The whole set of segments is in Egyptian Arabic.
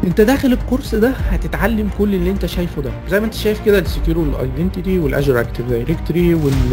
انت داخل الكورس ده هتتعلم كل اللي انت شايفه ده زي ما انت شايف كده السكيور والايدنتيتي والاجر اكتيف دايركتوري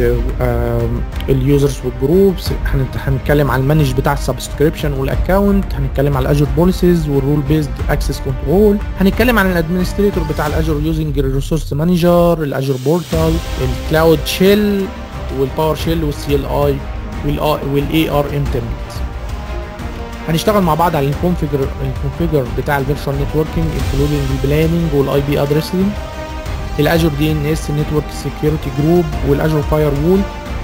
واليوزرز والجروبس هنتكلم على المانج بتاع السبسكريبشن والاكونت هنتكلم على الاجر بوليسيز والرول بيزد اكسس كنترول هنتكلم عن الادمنستريتور بتاع الاجر يوزنج الريسورس مانجر الاجر بورتال الكلاود شيل والباور شيل والسي ال اي والاي ار ام تمبلتس هنشتغل مع بعض على الكونفيجر الكونفيجر بتاع الفيرتشوال نتوركينج انكلودنج البلاننج والاي بي ادريسنج الاجر دي ان اس نتورك سكيورتي جروب والاجر فاير وول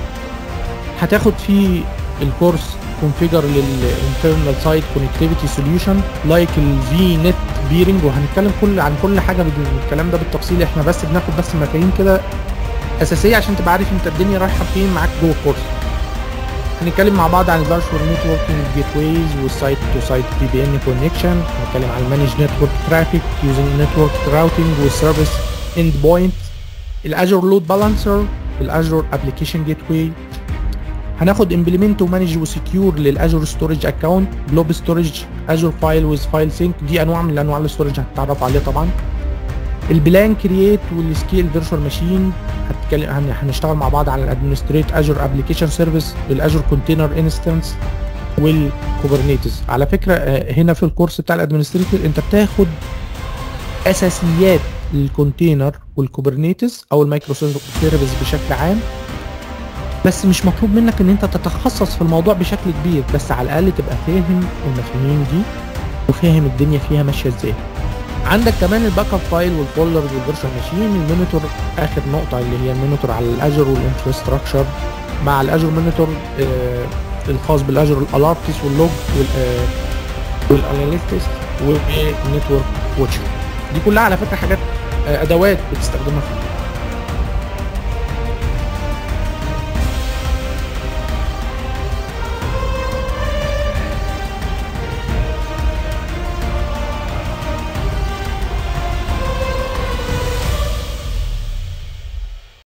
هتاخد فيه الكورس كونفيجر للانترنال سايت كونكتيفيتي سوليوشن لايك الفي نت بيرنج وهنتكلم كل عن كل حاجه بالكلام ده بالتفصيل احنا بس بناخد بس مفاهيم كده اساسيه عشان تبقى عارف انت الدنيا رايحه فين معاك جوه الكورس هنتكلم مع بعض عن الفيرتشوال نتوركينج جيت ويز والسايت تو سايت في بي ان كونكشن هنتكلم عن المانج نتورك ترافيك يوزنج نتورك راوتنج والسيرفيس اند بوينت الاجر لود بالانسر الاجر ابلكيشن جيت واي هناخد امبلمنت ومانج وسكيور للاجر ستورج اكونت بلوب ستورج اجر فايل ويز فايل سينك دي انواع من انواع الاستورج هتتعرف عليه طبعا البلان كرييت والسكيل فيرتشوال ماشين هنتكلم هنشتغل مع بعض على الادمنستريت اجر ابلكيشن سيرفيس الاجر كونتينر انستنس والكوبرنيتس على فكره هنا في الكورس بتاع الادمنستريتور انت بتاخد اساسيات للكونتينر والكوبرنيتس او المايكرو سيرفيس بشكل عام بس مش مطلوب منك ان انت تتخصص في الموضوع بشكل كبير بس على الاقل تبقى فاهم المفاهيم دي وفاهم الدنيا فيها ماشيه ازاي عندك كمان الباك اب فايل والفولدرز والفيرشوال ماشين المونيتور اخر نقطه اللي هي المونيتور على الاجر والانفراستراكشر مع الاجر مونيتور آه الخاص بالاجر الالارتس واللوج والاناليتكس والنتورك واتشر دي كلها على فكره حاجات آه ادوات بتستخدمها في